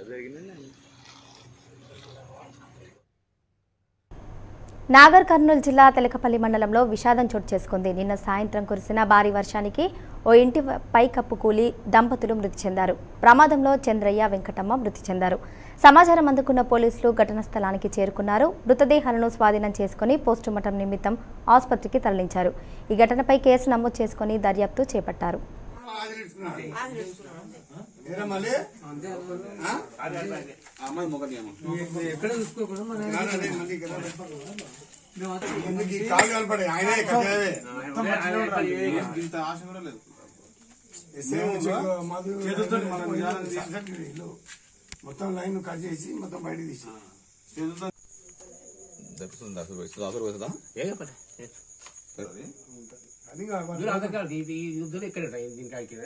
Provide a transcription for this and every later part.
నాగర్ కర్నూలు జిల్లా తెలకపల్లి మండలంలో విషాదం చోటు చేసుకుంది నిన్న సాయంత్రం కురిసిన భారీ వర్షానికి ఓ ఇంటి పైకప్పు కూలి దంపతులు మృతి చెందారు ప్రమాదంలో చంద్రయ్య వెంకటమ్మ మృతి చెందారు సమాచారం అందుకున్న పోలీసులు ఘటనా స్థలానికి చేరుకున్నారు మృతదేహాలను స్వాధీనం చేసుకుని పోస్టుమార్టం నిమిత్తం ఆసుపత్రికి తరలించారు ఈ ఘటనపై కేసు నమోదు చేసుకుని దర్యాప్తు చేపట్టారు ఏరా మళ్ళీ ఆ? అమ్మాయి మొగదేమో ఎక్కడ చూసుకోకుండా మన రారా రే మళ్ళీ ఇక్కడ రా. ఎందుకు ఈ కాలు కనపడే ఆయనే కట్టావే ఇంత ఆశ కూడా లేదు చేతులతో మొత్తం లైన్ కట్ చేసి మొత్తం బయట తీసి చేతులతో దక్కుతుంది అసలు వస్తుంది అసలు వస్తుందా అది కావాలి. యుద్ధం ఎక్కడ దీనికి ఆకిన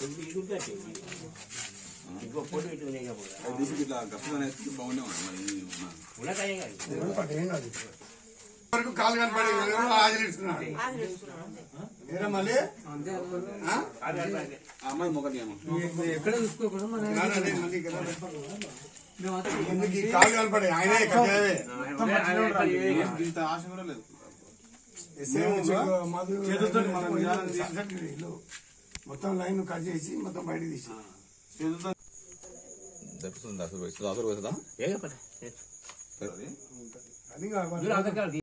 ఇంకో ఫోటో ఇటు అది తీసి ఇట్లా గప్పగా వేస్తే బాగుండే మరి కనపడే, ఏం కాదు. వరకు కాలు కనపడే హాజరిస్తున్నాడు ఏరా మళ్ళీ ఆ? అమ్మాయి మొగదేమో ఎక్కడ చూసుకోకుండా మన రారా రే మళ్ళీ ఇక్కడ రా. ఎందుకు ఈ కాలు కనపడే ఆయనే కట్టావే ఇంత ఆశ కూడా లేదు చేతులతో మొత్తం లైన్ కట్ చేసి మొత్తం బయట తీసి చేతులతో దక్కుతుంది అసలు వస్తుంది అసలు వస్తుందా అది కావాలి.